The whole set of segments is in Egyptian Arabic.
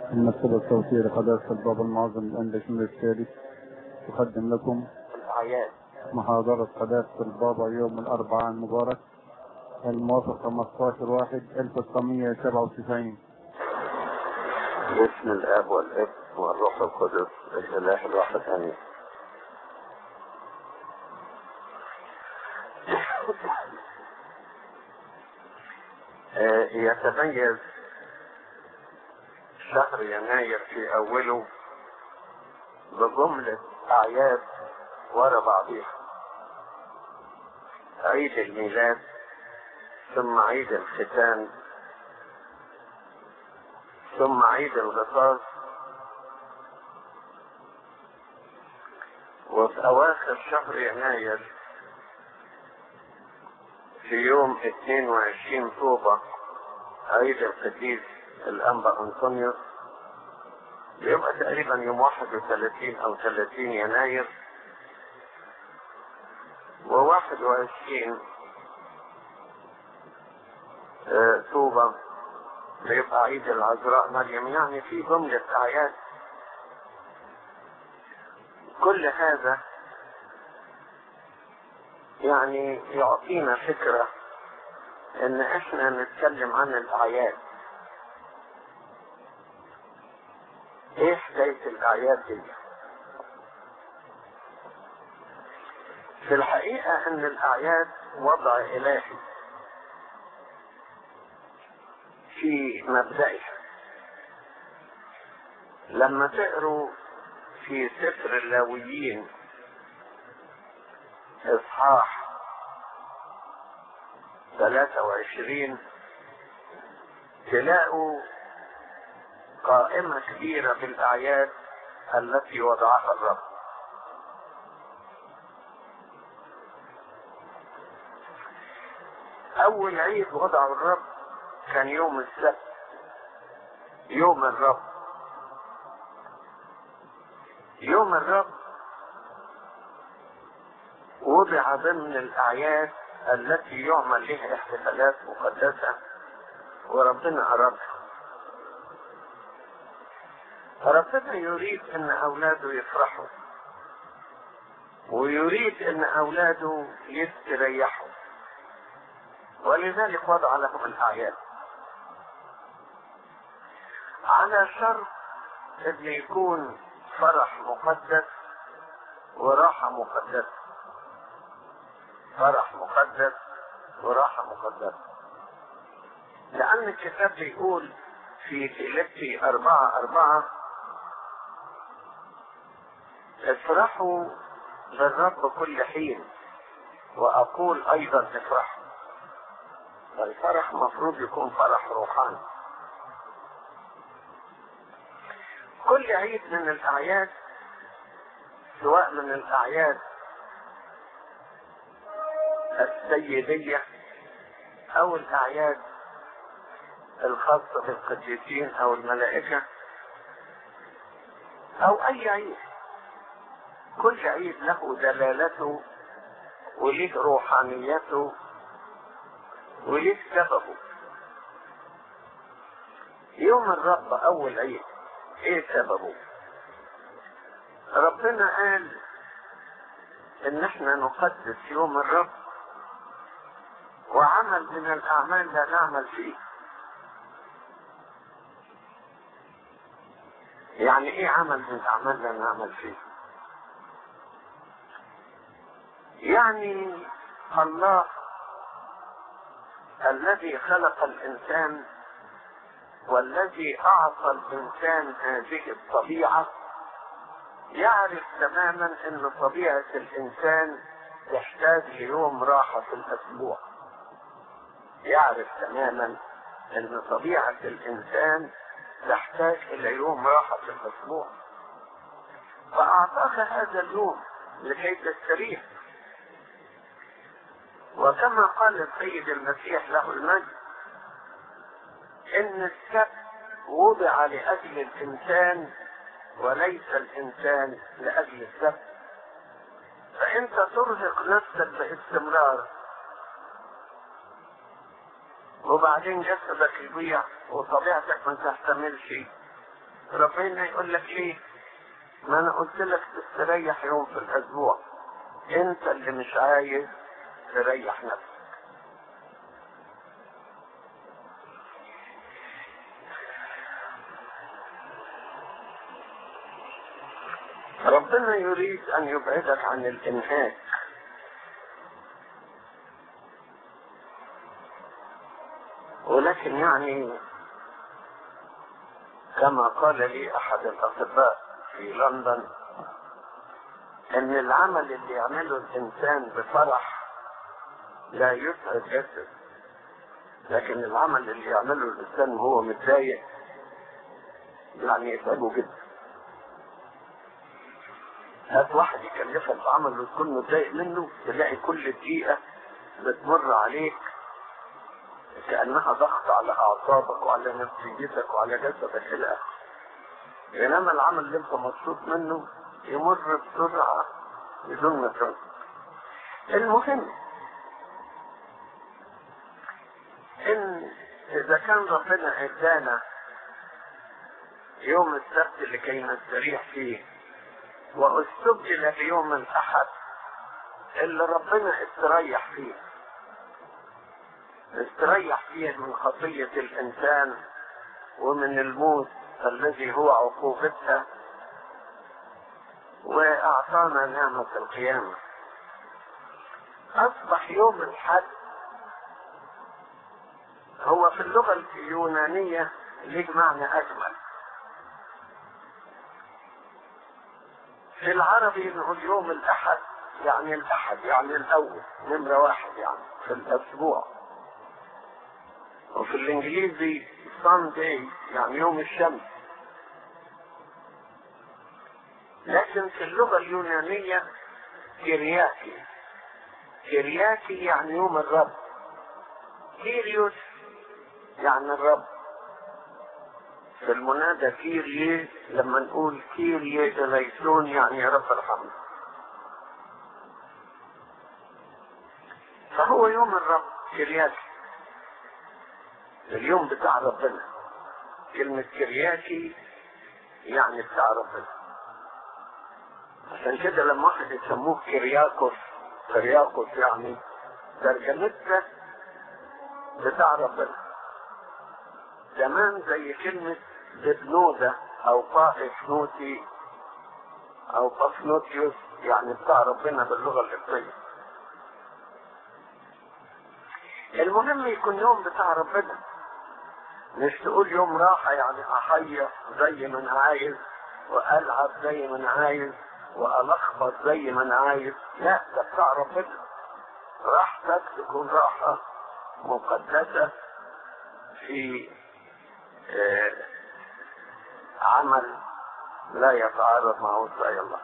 المكتبة الصوتية لقداسة البابا المعظم الأندلسي الثالث تقدم لكم الأعياد محاضرة قداسة البابا يوم الأربعاء المبارك الموافق 15 واحد 1997 باسم الاب والابن والروح القدس الاله الواحد امين آه، يتميز شهر يناير في اوله بجملة اعياد ورا بعضها عيد الميلاد ثم عيد الختان ثم عيد الغطاس وفي اواخر شهر يناير في يوم 22 طوبة عيد القديس الانبا انطونيوس بيبقى تقريبا يوم 31 او 30 يناير و21 طوبة بيبقى عيد العذراء مريم يعني في جملة أعياد كل هذا يعني يعطينا فكرة ان احنا نتكلم عن الاعياد ايه حكاية الاعياد دي في الحقيقة ان الاعياد وضع الهي في مبدئها لما تقروا في سفر اللاويين اصحاح 23 تلاقوا قائمة كبيرة بالأعياد التي وضعها الرب أول عيد وضعه الرب كان يوم السبت يوم الرب يوم الرب وضع ضمن الأعياد التي يعمل لها احتفالات مقدسة وربنا أرادها ربنا يريد ان اولاده يفرحوا ويريد ان اولاده يستريحوا ولذلك وضع لهم الاعياد على شرط ان يكون فرح مقدس وراحة مقدسة فرح مقدس وراحة مقدسة لأن الكتاب بيقول في فيليبي أربعة أربعة افرحوا بالرب كل حين وأقول أيضا افرحوا فالفرح مفروض يكون فرح روحاني كل عيد من الأعياد سواء من الأعياد السيدية أو الأعياد الخاصة بالقديسين أو الملائكة أو أي عيد كل عيد له دلالته وليه روحانيته وليه سببه يوم الرب أول عيد ايه سببه ربنا قال ان احنا نقدس يوم الرب وعمل من الاعمال لا نعمل فيه يعني ايه عمل من الاعمال لا نعمل فيه يعني الله الذي خلق الانسان والذي اعطى الانسان هذه الطبيعة يعرف تماما ان طبيعة الانسان تحتاج ليوم راحة في الاسبوع يعرف تماما ان طبيعة الانسان تحتاج الى يوم راحة في الاسبوع فاعطاك هذا اليوم لكي تستريح وكما قال السيد المسيح له المجد ان السبت وضع لاجل الانسان وليس الانسان لاجل السبت فانت ترهق نفسك باستمرار وبعدين جسدك يضيع وطبيعتك ما تحتملش ربنا يقول لك ليه ما انا قلت لك تستريح يوم في الاسبوع انت اللي مش عايز تريح نفسك ربنا يريد ان يبعدك عن الانهاك ولكن يعني كما قال لي احد الاطباء في لندن ان العمل اللي يعمله الانسان بفرح لا يسعد جسد لكن العمل اللي يعمله الانسان وهو متضايق يعني يتعبه جدا هات واحد يكلفك بعمل وتكون متضايق منه تلاقي كل دقيقة بتمر عليك كأنها ضغط على أعصابك وعلى نفسيتك وعلى جسدك إلى آخره. بينما العمل اللي أنت مبسوط منه يمر بسرعة بدون ما تنسى. المهم إن إذا كان ربنا إدانا يوم السبت لكي نستريح فيه واستبدل بيوم الأحد اللي ربنا استريح فيه استريح فيه من خطية الإنسان ومن الموت الذي هو عقوبتها وأعطانا نعمة القيامة أصبح يوم الحد هو في اللغة اليونانية ليه معنى أجمل في العربي نقول يوم الأحد يعني الأحد يعني الأول نمرة واحد يعني في الأسبوع وفي الإنجليزي Sunday يعني يوم الشمس لكن في اللغة اليونانية كيرياكي كيرياكي يعني يوم الرب كيريوس يعني الرب في المنادى كيريي لما نقول كيريي إليسون يعني يا رب ارحمنا فهو يوم الرب كرياكي اليوم بتاع ربنا كلمة كرياكي يعني بتاع ربنا عشان كده لما واحد يسموه كرياكوس كرياكوس يعني ترجمتها بتاع ربنا زمان زي كلمة ببنودة او طائف نوتي او بافنوتيوس يعني بتاع ربنا باللغة القبطية المهم يكون يوم بتاع ربنا مش تقول يوم راحة يعني احيا زي ما انا عايز والعب زي ما انا عايز والخبط زي ما انا عايز لا ده بتاع ربنا راحتك تكون راحة مقدسة في آه عمل لا يتعارض مع وصايا الله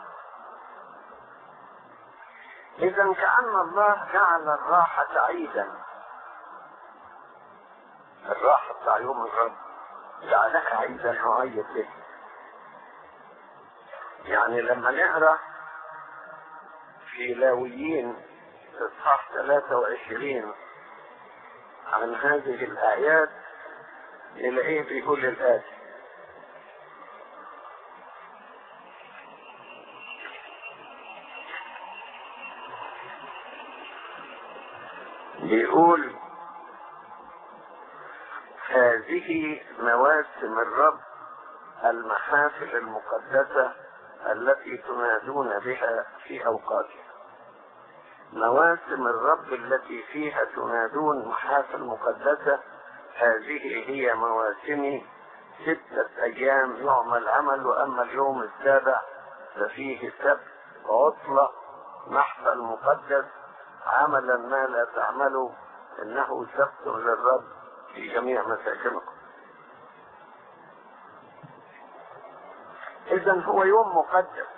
اذا كأن الله جعل الراحة عيدا الراحة بتاع يوم الرب جعلها عيدا نعيد به يعني لما نقرا في لاويين اصحاح 23 عن هذه الايات نلاقيه بيقول الاتي بيقول هذه مواسم الرب المحافل المقدسة التي تنادون بها في أوقاتها مواسم الرب التي فيها تنادون محافل مقدسة هذه هي مواسم ستة أيام يعمل عمل وأما اليوم السابع ففيه سبت عطلة محفل مقدس عملا ما لا تعملوا إنه سبت للرب في جميع مساكنكم إذا هو يوم مقدس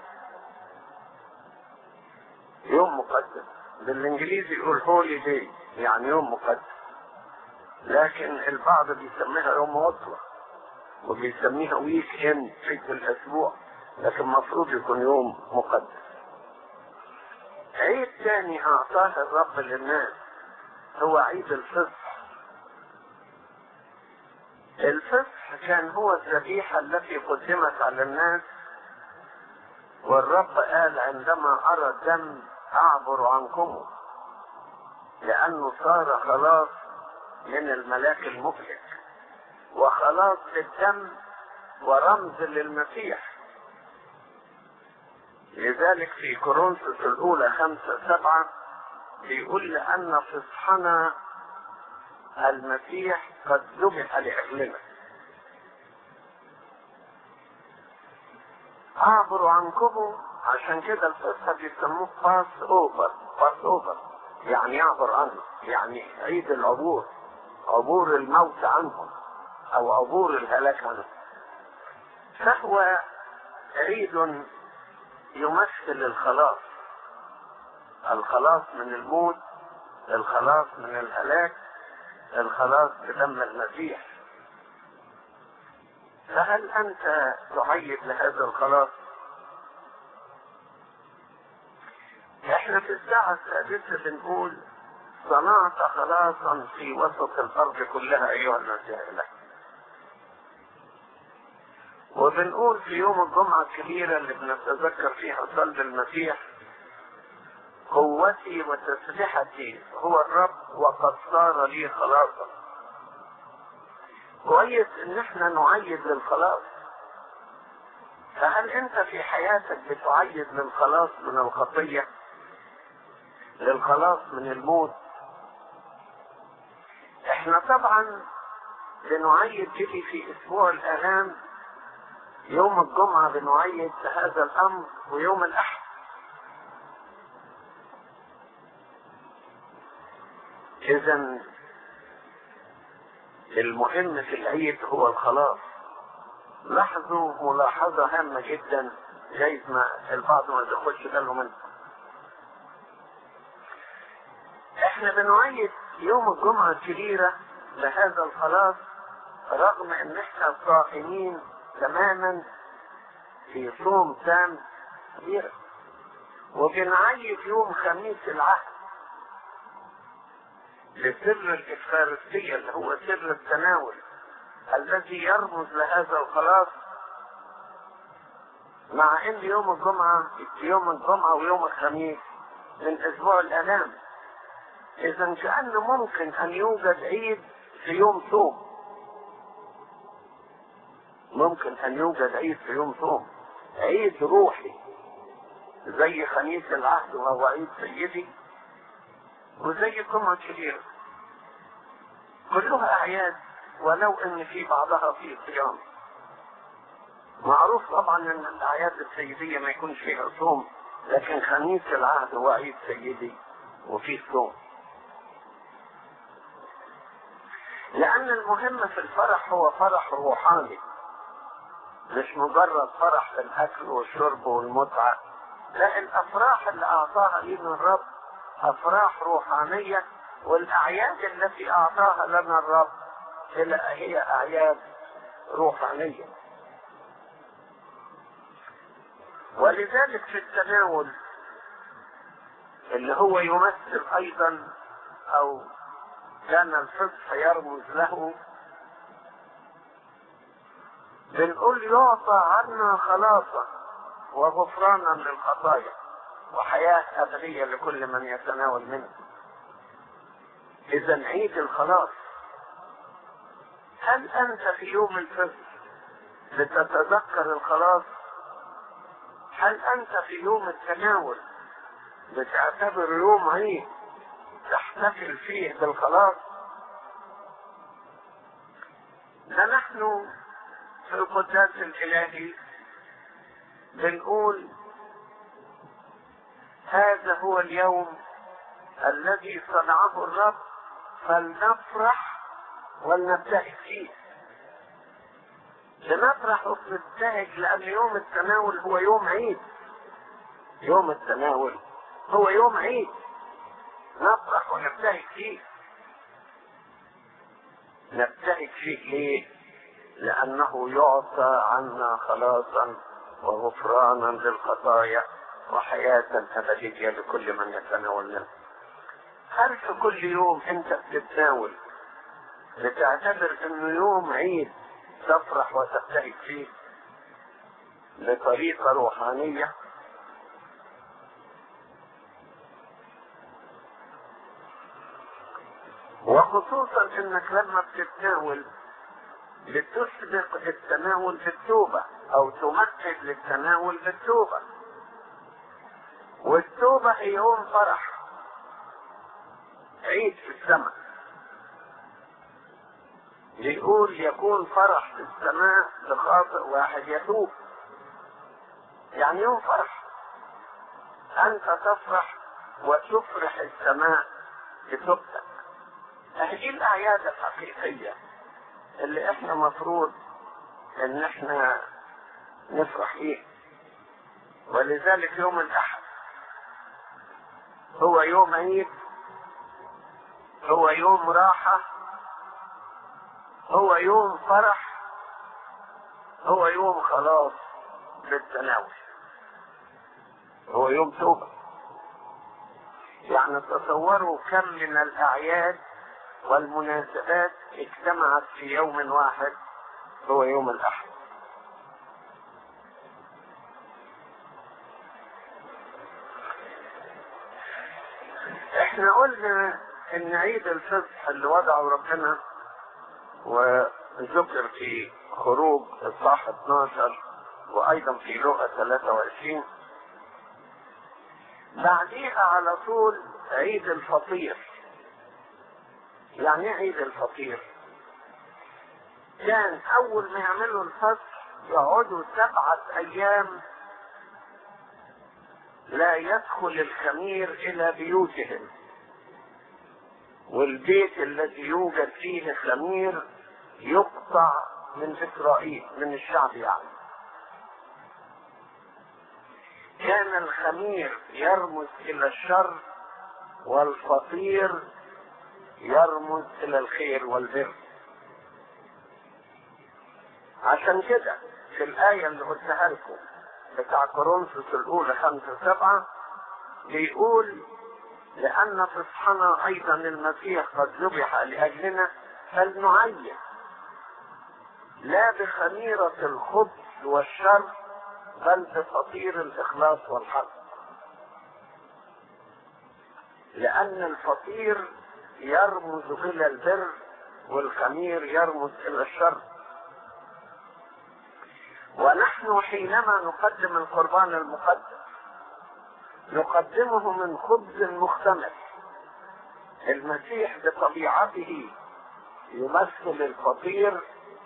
يوم مقدس بالإنجليزي يقول هولي داي يعني يوم مقدس لكن البعض بيسميها يوم عطلة وبيسميها ويك اند في الأسبوع لكن المفروض يكون يوم مقدس عيد تاني أعطاه الرب للناس هو عيد الفطر الفصح كان هو الذبيحة التي قدمت على الناس والرب قال عندما أرى الدم أعبر عنكم لأنه صار خلاص من الملاك المهلك وخلاص بالدم ورمز للمسيح لذلك في كورنثوس الأولى خمسة سبعة بيقول لأن فصحنا المسيح قد ذبح لأجلنا أعبر عنكم عشان كده الفصحى بيسموه باس أوفر باس أوفر يعني يعبر عنه يعني عيد العبور عبور الموت عنهم أو عبور الهلاك عنهم فهو عيد يمثل الخلاص الخلاص من الموت الخلاص من الهلاك الخلاص بدم المسيح فهل انت تعيد لهذا الخلاص احنا في الساعة السادسة بنقول صنعت خلاصا في وسط الارض كلها ايها المسيح له وبنقول في يوم الجمعة الكبيرة اللي بنتذكر فيها صلب المسيح قوتي وتسبحتي هو الرب وقد صار لي خلاصا كويس ان احنا نعيد للخلاص فهل انت في حياتك بتعيد للخلاص من الخطية للخلاص من الموت احنا طبعا بنعيد به في اسبوع الالام يوم الجمعة بنعيد هذا الامر ويوم الاحد اذا المهم في العيد هو الخلاص لاحظوا ملاحظة هامة جدا جايز ما البعض ما ياخدش باله منها احنا بنعيد يوم الجمعة الكبيرة لهذا الخلاص رغم ان احنا صائمين تماما في صوم تام كبير وبنعيد يوم خميس العهد لسر الإفخارستية اللي هو سر التناول الذي يرمز لهذا الخلاص مع ان يوم الجمعة يوم الجمعة ويوم الخميس من اسبوع الالام اذا كأن ممكن ان يوجد عيد في يوم صوم ممكن ان يوجد عيد في يوم صوم عيد روحي زي خميس العهد وهو عيد سيدي وزي الجمعة الكبيرة كلها أعياد ولو إن في بعضها في صيام معروف طبعا إن الأعياد السيدية ما يكونش فيها صوم لكن خميس العهد هو عيد سيدي وفيه صوم لأن المهم في الفرح هو فرح روحاني مش مجرد فرح في الأكل والشرب والمتعة لا الأفراح اللي أعطاها لنا الرب أفراح روحانية والأعياد التي أعطاها لنا الرب هي أعياد روحانية ولذلك في التناول اللي هو يمثل أيضا أو كان الفصح يرمز له بنقول يعطى عنا خلاصا وغفرانا للخطايا وحياة أبدية لكل من يتناول منه إذا عيد الخلاص هل أنت في يوم الفصح بتتذكر الخلاص هل أنت في يوم التناول بتعتبر يوم عيد تحتفل فيه بالخلاص ده نحن في القداس الإلهي بنقول هذا هو اليوم الذي صنعه الرب فلنفرح ولنبتهج فيه لنفرح ونبتهج لأن يوم التناول هو يوم عيد يوم التناول هو يوم عيد نفرح ونبتهج فيه نبتهج فيه ليه؟ لأنه يعطى عنا خلاصا وغفرانا للخطايا وحياة أبدية لكل من يتناول منه هل في كل يوم أنت بتتناول بتعتبر انه يوم عيد تفرح وتبتهج فيه بطريقة روحانية وخصوصا انك لما بتتناول بتسبق التناول بالتوبة او تمثل للتناول بالتوبة والتوبة هي يوم فرح عيد في السماء بيقول يكون فرح في السماء لخاطئ واحد يتوب يعني يوم فرح انت تفرح وتفرح السماء بتوبتك هذه الاعياد الحقيقيه اللي احنا مفروض ان احنا نفرح فيه ولذلك يوم الاحد هو يوم عيد هو يوم راحة هو يوم فرح هو يوم خلاص للتناول هو يوم توبة يعني تصوروا كم من الأعياد والمناسبات اجتمعت في يوم واحد هو يوم الأحد احنا قلنا ان عيد الفصح اللي وضعه ربنا وذكر في خروج اصحاح 12 وايضا في لغة 23 بعديها على طول عيد الفطير يعني ايه عيد الفطير كان اول ما يعملوا الفصح يقعدوا سبعة ايام لا يدخل الخمير الى بيوتهم والبيت الذي يوجد فيه خمير يقطع من اسرائيل من الشعب يعني كان الخمير يرمز الى الشر والفطير يرمز الى الخير والبر عشان كده في الآية اللي قلتها لكم بتاع كورنثوس الأولى خمسة سبعة بيقول لأن فصحنا أيضا المسيح قد ذبح لأجلنا فلنعين لا بخميرة الخبز والشر بل بفطير الإخلاص والحق لأن الفطير يرمز إلى البر والخمير يرمز إلى الشر ونحن حينما نقدم القربان المقدس نقدمه من خبز مختلف المسيح بطبيعته يمثل الفطير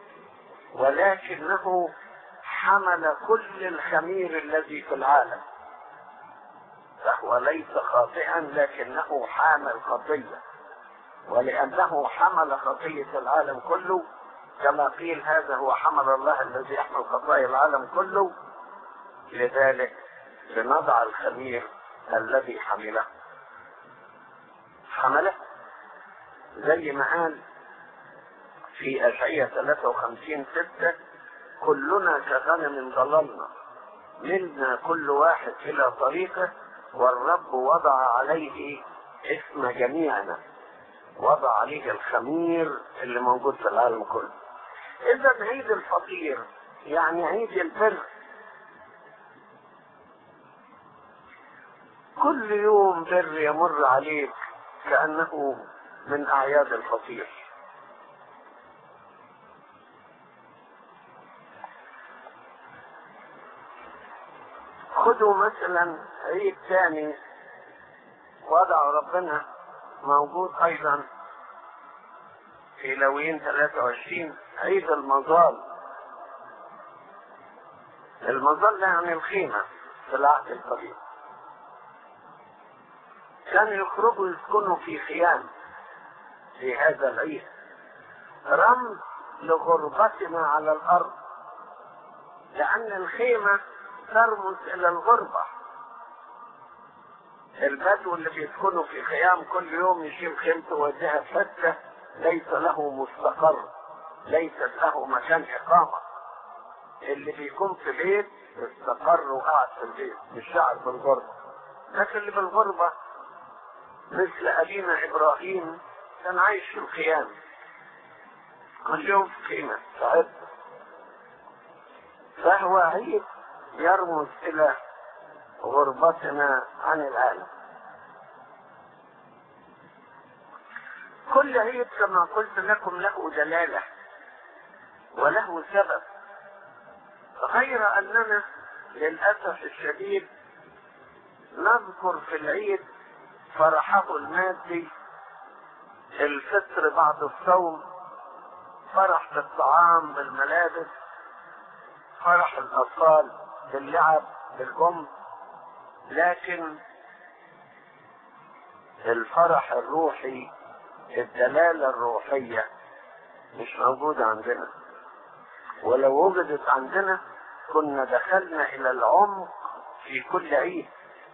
ولكنه حمل كل الخمير الذي في العالم فهو ليس خاطئا لكنه حامل خطيه ولانه حمل خطيه العالم كله كما قيل هذا هو حمل الله الذي يحمل خطايا العالم كله لذلك لنضع الخمير الذي حمله حمله زي ما قال في أشعية 53 ستة كلنا كغنم ضللنا ملنا كل واحد إلى طريقه والرب وضع عليه اسم جميعنا وضع عليه الخمير اللي موجود في العالم كله اذا عيد الفطير يعني عيد البر كل يوم بر يمر عليك كأنه من أعياد الفطير خذوا مثلا عيد ثاني وضع ربنا موجود أيضا في لوين 23 عيد المظال المظل يعني الخيمة في العهد القديم كانوا يخرجوا يسكنوا في خيام في هذا العيد رمز لغربتنا على الأرض لأن الخيمة ترمز إلى الغربة البدو اللي بيسكنوا في خيام كل يوم يشيل خيمته ويوديها في حته ليس له مستقر ليست له مكان إقامة اللي بيكون في بيت استقر وقعد في البيت مش شعر بالغربة لكن اللي بالغربة مثل أبينا إبراهيم كان عايش في الخيام كل يوم في قيمة ساعتها فهو عيد يرمز إلى غربتنا عن العالم كل عيد كما قلت لكم له دلالة وله سبب غير أننا للأسف الشديد نذكر في العيد فرحه المادي الفطر بعد الصوم فرح بالطعام بالملابس فرح الأطفال باللعب بالأم لكن الفرح الروحي الدلالة الروحية مش موجودة عندنا ولو وجدت عندنا كنا دخلنا إلى العمق في كل عيد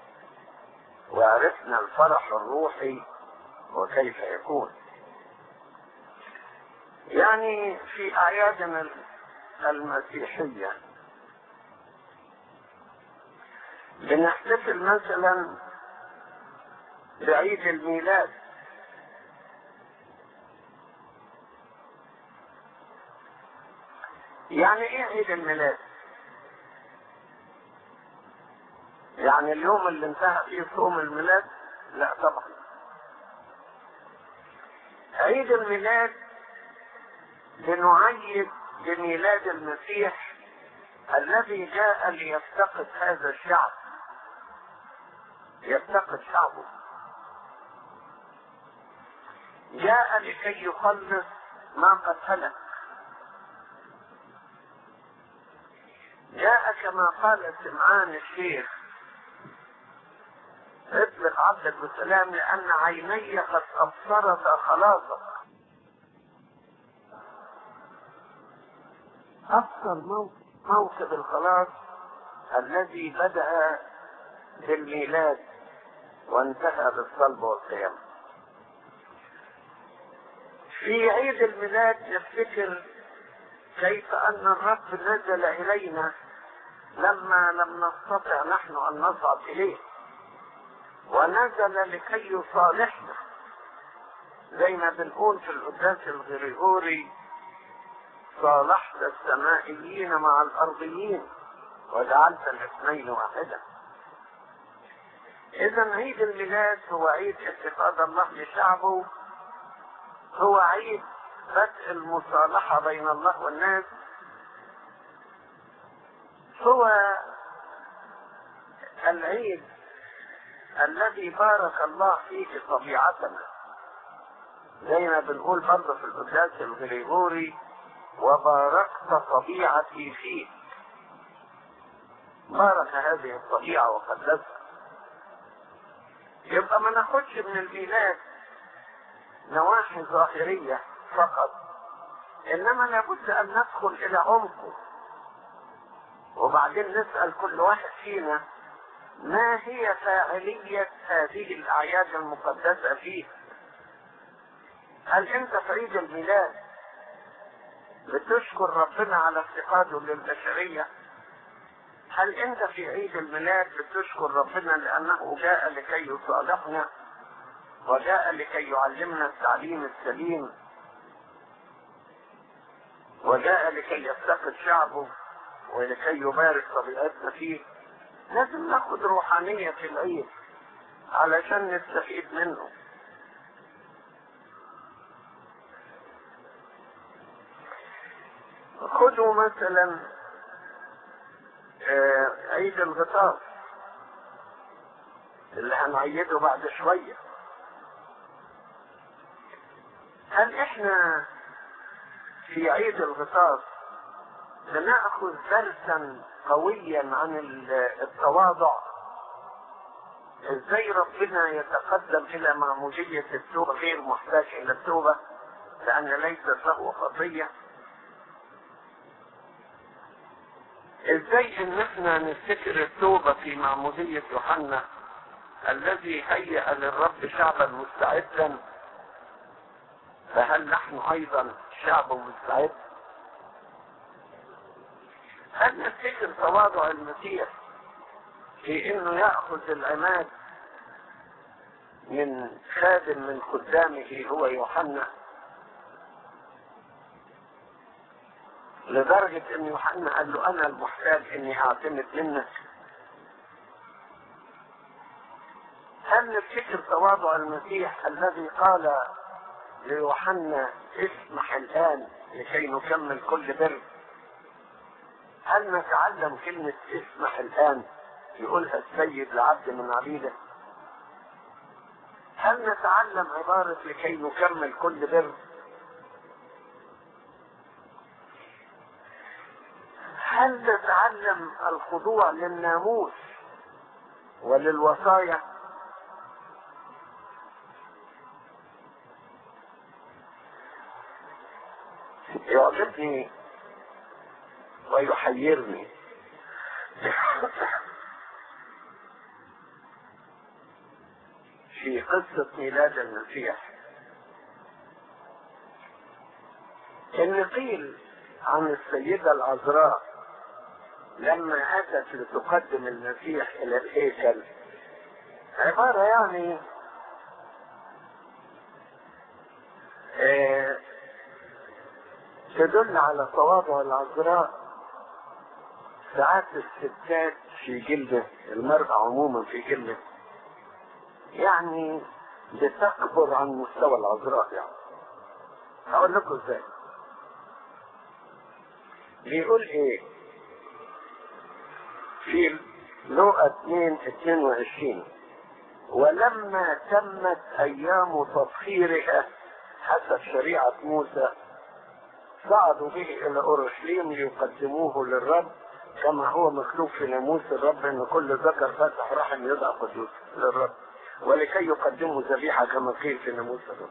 وعرفنا الفرح الروحي وكيف يكون يعني في أعيادنا المسيحية بنحتفل مثلا بعيد الميلاد يعني ايه عيد الميلاد يعني اليوم اللي انتهى فيه صوم الميلاد لا طبعا عيد الميلاد بنعيد بميلاد المسيح الذي جاء ليفتقد هذا الشعب يفتقد شعبه جاء لكي يخلص ما قد هلك جاء كما قال سمعان الشيخ اطلق عبدك بالسلام لان عيني قد ابصرت خلاصك ابصر موكب الخلاص الذي بدا بالميلاد وانتهى بالصلب والقيامه في عيد الميلاد نفتكر كيف ان الرب نزل الينا لما لم نستطع نحن ان نصعد اليه ونزل لكي يصالحنا زي ما بنقول في القداس الغريغوري صالحت السمائيين مع الارضيين وجعلت الاثنين واحدا اذا عيد الميلاد هو عيد اتخاذ الله لشعبه هو عيد بدء المصالحة بين الله والناس هو العيد الذي بارك الله فيه طبيعتنا زي ما بنقول برضه في القداس الغريغوري وباركت طبيعتي فيك بارك هذه الطبيعة وقدسها يبقى ما ناخدش من الميلاد نواحي ظاهرية فقط انما لابد ان ندخل الى عمقه وبعدين نسأل كل واحد فينا ما هي فاعلية هذه الاعياد المقدسة فيه هل انت في عيد الميلاد بتشكر ربنا على افتقاده للبشرية هل انت في عيد الميلاد بتشكر ربنا لانه جاء لكي يصالحنا وجاء لكي يعلمنا التعليم السليم وجاء لكي يفتقد شعبه ولكي يبارك طبيعتنا فيه لازم ناخد روحانية في العيد علشان نستفيد منه خدوا مثلا عيد الغطاس اللي هنعيده بعد شوية هل احنا في عيد الغطاس بناخذ درسا قويا عن التواضع ازاي ربنا يتقدم الى معمودية التوبة غير محتاج الى التوبة لان ليست له خطية ازاي ان احنا نفتكر التوبة في معمودية يوحنا الذي هيأ للرب شعبا مستعدا فهل نحن ايضا شعب مستعد هل نفتكر تواضع المسيح في انه ياخذ العماد من خادم من خدامه هو يوحنا لدرجة ان يوحنا قال له انا المحتاج اني اعتمد منك هل نفتكر تواضع المسيح الذي قال ليوحنا اسمح الان لكي نكمل كل بر هل نتعلم كلمة اسمح الان يقولها السيد لعبد من عبيده هل نتعلم عبارة لكي نكمل كل بر هل نتعلم الخضوع للناموس وللوصايا يعجبني ويحيرني في قصة ميلاد المسيح ان قيل عن السيدة العذراء لما اتت لتقدم المسيح الى الهيكل عبارة يعني آه تدل على تواضع العذراء ساعات الستات في جلده المرأة عموما في جلده يعني بتكبر عن مستوى العذراء يعني هقول لكم ازاي بيقول ايه في لوقا 2 22 ولما تمت ايام تطهيرها حسب شريعة موسى صعدوا به الى اورشليم ليقدموه للرب كما هو مكتوب في ناموس الرب ان كل ذكر فاتح رحم يدعى قدوس للرب ولكي يقدموا ذبيحة كما قيل في ناموس الرب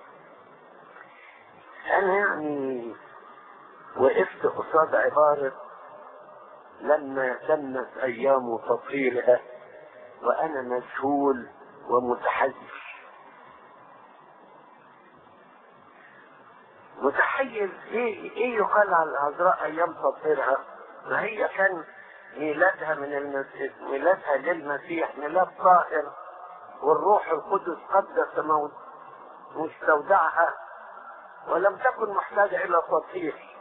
انا يعني وقفت قصاد عبارة لما تمت ايام تطهيرها وانا مذهول ومتحير متحير ايه ايه يقال عن العذراء ايام تطهيرها ما هي كان ميلادها من المسيح ميلادها للمسيح ميلاد طاهر والروح القدس قدس موت مستودعها ولم تكن محتاجة إلى تطهير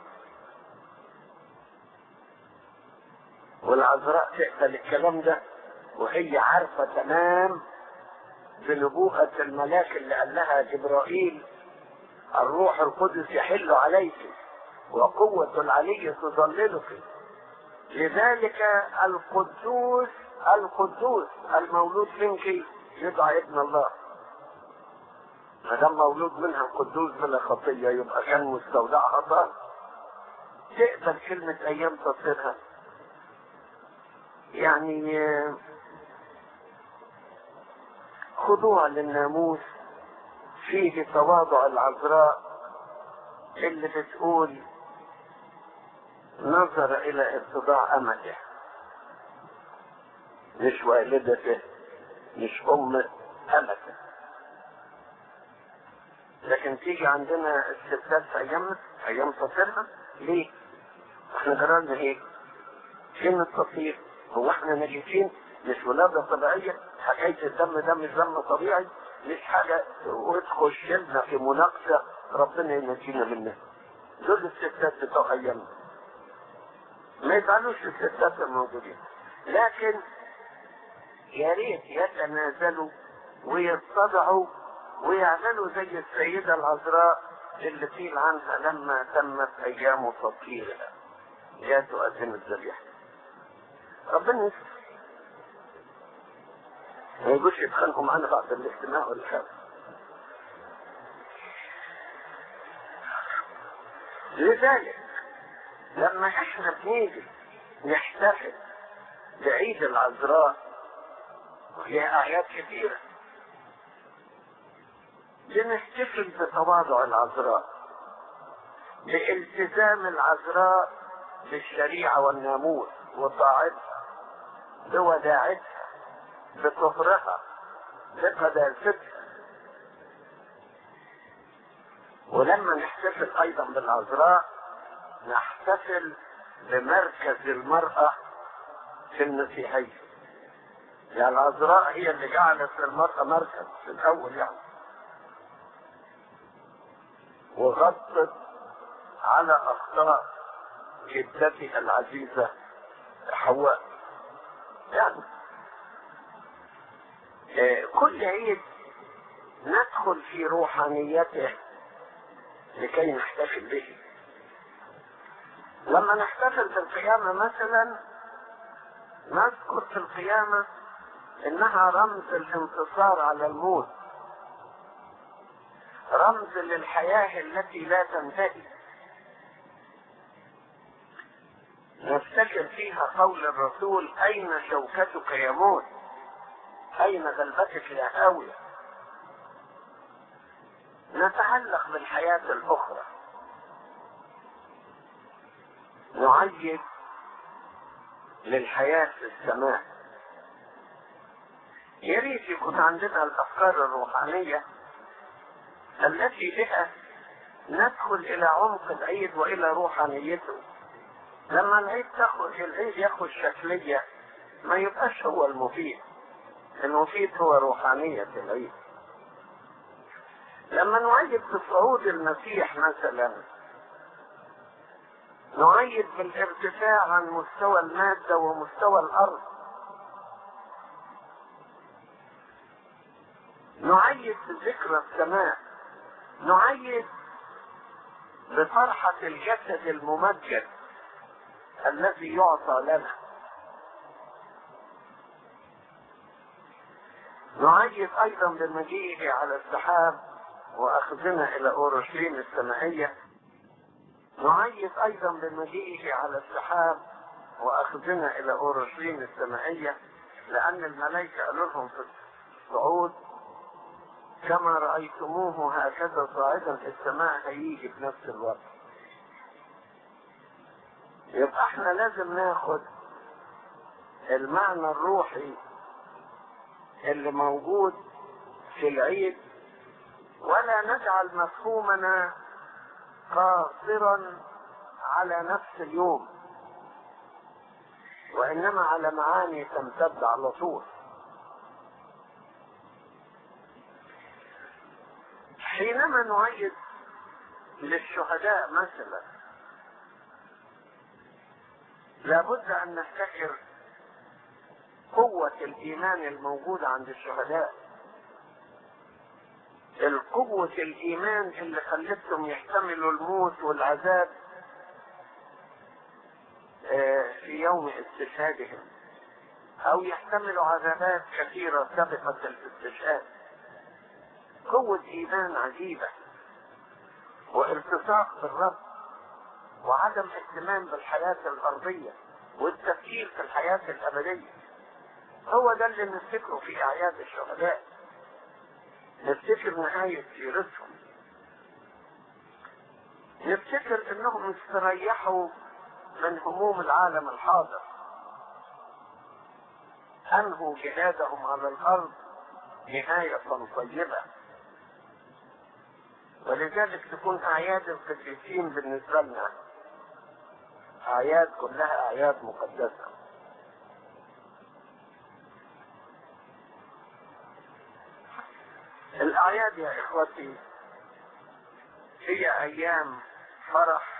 والعذراء تقبل الكلام ده وهي عارفة تمام بنبوءة الملاك اللي قال لها جبرائيل الروح القدس يحل عليك وقوة العلي تظللك لذلك القدوس القدوس المولود منك يدعى ابن الله ما دام مولود منها القدوس بلا خطية يبقى كان مستودعها طار تقبل كلمة أيام تصيرها يعني خضوع للناموس فيه تواضع العذراء اللي بتقول نظر الى اتضاع امته مش والدته مش ام امته لكن تيجي عندنا الستات في ايامنا ايام تصيرها ليه؟ احنا جرالنا ايه؟ فين التصوير؟ هو احنا نجيسين مش ولادة طبيعية حكاية الدم ده مش دم طبيعي مش حاجة وتخش لنا في مناقشة ربنا ينجينا منها دول الستات بتوع ايامنا ما يزعلوش الستات الموجودين لكن يا ريت يتنازلوا ويتضعوا ويعملوا زي السيدة العذراء اللي قيل عنها لما تمت ايام تطهيرها جاء تؤذن الذبيحة ربنا يستر ما يجوش يتخانقوا معانا بعد الاجتماع ولا حاجة لذلك لما احنا بنيجي نحتفل بعيد العذراء وهي اعياد كثيرة بنحتفل بتواضع العذراء بالتزام العذراء بالشريعة والناموس وطاعتها بوداعتها بطهرها بقداستها ولما نحتفل ايضا بالعذراء نحتفل بمركز المرأة في المسيحية يعني العذراء هي اللي جعلت للمرأة مركز في الأول يعني وغطت على أخطاء جدتي العزيزة حواء يعني آه، كل عيد ندخل في روحانيته لكي نحتفل به لما نحتفل بالقيامة مثلا نذكر في القيامة انها رمز الانتصار على الموت رمز للحياة التي لا تنتهي نفتكر فيها قول الرسول اين شوكتك يا موت اين غلبتك يا هاوية نتعلق بالحياة الاخرى نعيد للحياة في السماء يا ريت يكون عندنا الافكار الروحانية التي بها ندخل الى عمق العيد والى روحانيته لما العيد تاخد العيد ياخد شكلية ما يبقاش هو المفيد المفيد هو روحانية العيد لما نعيد بصعود المسيح مثلا نعيد بالارتفاع عن مستوى المادة ومستوى الأرض نعيد بذكرى السماء نعيد بفرحة الجسد الممجد الذي يعطى لنا نعيد ايضا بمجيئه على السحاب واخذنا الى اورشليم السمائية نعيد ايضا بمجيئه على السحاب واخذنا الى اورشليم السمائية لان الملائكة قالوا لهم في الصعود كما رأيتموه هكذا صاعدا في السماء هيجي في نفس الوقت يبقى احنا لازم ناخد المعنى الروحي اللي موجود في العيد ولا نجعل مفهومنا قاصرا على نفس اليوم وانما على معاني تمتد على طول حينما نعيد للشهداء مثلا لابد ان نفتكر قوة الايمان الموجودة عند الشهداء القوة الايمان اللي خلتهم يحتملوا الموت والعذاب في يوم استشهادهم او يحتملوا عذابات كثيرة سبقت الاستشهاد قوة ايمان عجيبة والتصاق بالرب وعدم اهتمام بالحياة الارضية والتفكير في الحياة الابدية هو ده اللي نفتكره في اعياد الشهداء نفتكر نهاية سيرتهم نفتكر انهم استريحوا من هموم العالم الحاضر انهوا جهادهم على الارض نهاية طيبة ولذلك تكون اعياد القديسين بالنسبة لنا اعياد كلها اعياد مقدسة الاعياد يا اخوتي هي ايام فرح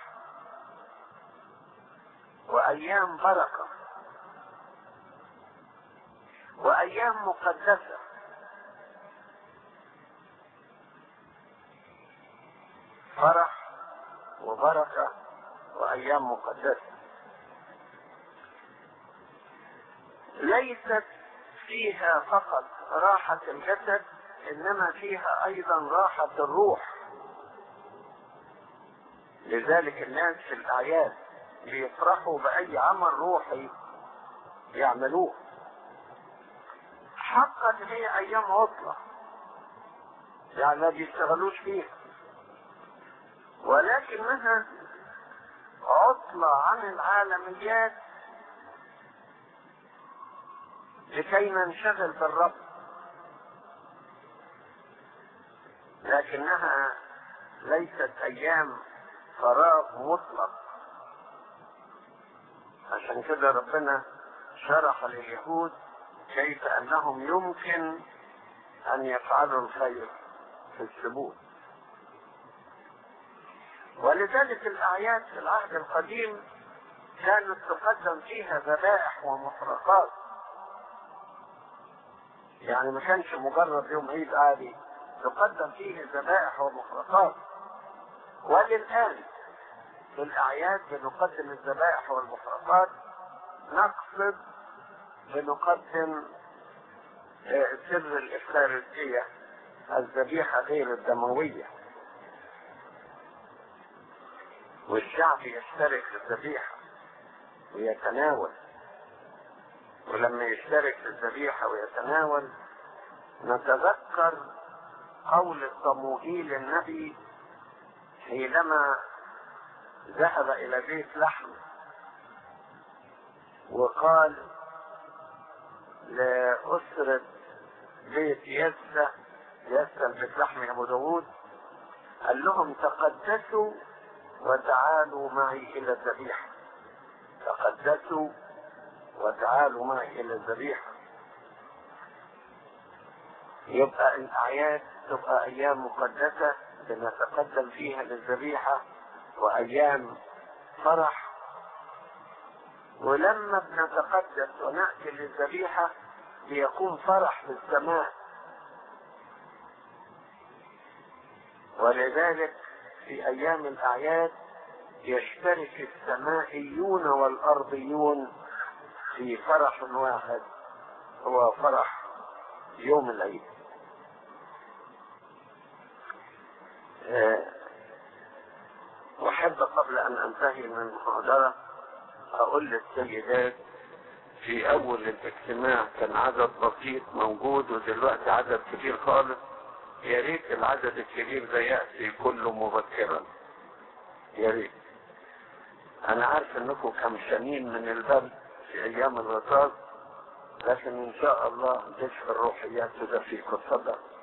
وايام بركة وايام مقدسة فرح وبركة وايام مقدسة ليست فيها فقط راحة الجسد انما فيها ايضا راحة الروح لذلك الناس في الاعياد بيفرحوا باي عمل روحي يعملوه حقا هي ايام عطلة يعني ما بيشتغلوش فيها ولكنها عطلة عن العالميات لكي ننشغل بالرب لكنها ليست ايام فراغ مطلق عشان كده ربنا شرح لليهود كيف انهم يمكن ان يفعلوا الخير في السبوت ولذلك الاعياد في العهد القديم كانت تقدم فيها ذبائح ومحرقات يعني ما كانش مجرد يوم عيد عادي تقدم فيه ذبائح ومحرقات وللآن في الأعياد بنقدم الذبائح والمحرقات نقصد بنقدم سر الإفخارستية الذبيحة غير الدموية والشعب يشترك في الذبيحة ويتناول ولما يشترك في الذبيحة ويتناول نتذكر قول صموئيل النبي حينما ذهب إلى بيت لحم وقال لأسرة بيت يسة يسة بيت لحم يا أبو داوود قال لهم تقدسوا وتعالوا معي إلى الذبيحة تقدسوا وتعالوا معي إلى الذبيحة يبقى الأعياد تبقى أيام مقدسة بنتقدم فيها للذبيحة وأيام فرح ولما بنتقدس ونأتي للذبيحة بيكون فرح في السماء ولذلك في أيام الأعياد يشترك السمائيون والأرضيون في فرح واحد هو فرح يوم العيد أحب قبل أن أنتهي من المحاضرة أقول للسيدات في أول الاجتماع كان عدد بسيط موجود ودلوقتي عدد كبير خالص يا ريت العدد الكبير ده يأتي كله مبكرا يا ريت أنا عارف إنكم كمشانين من البرد في أيام الرصاص لكن إن شاء الله تشفي الروحيات ده فيكم اتفضل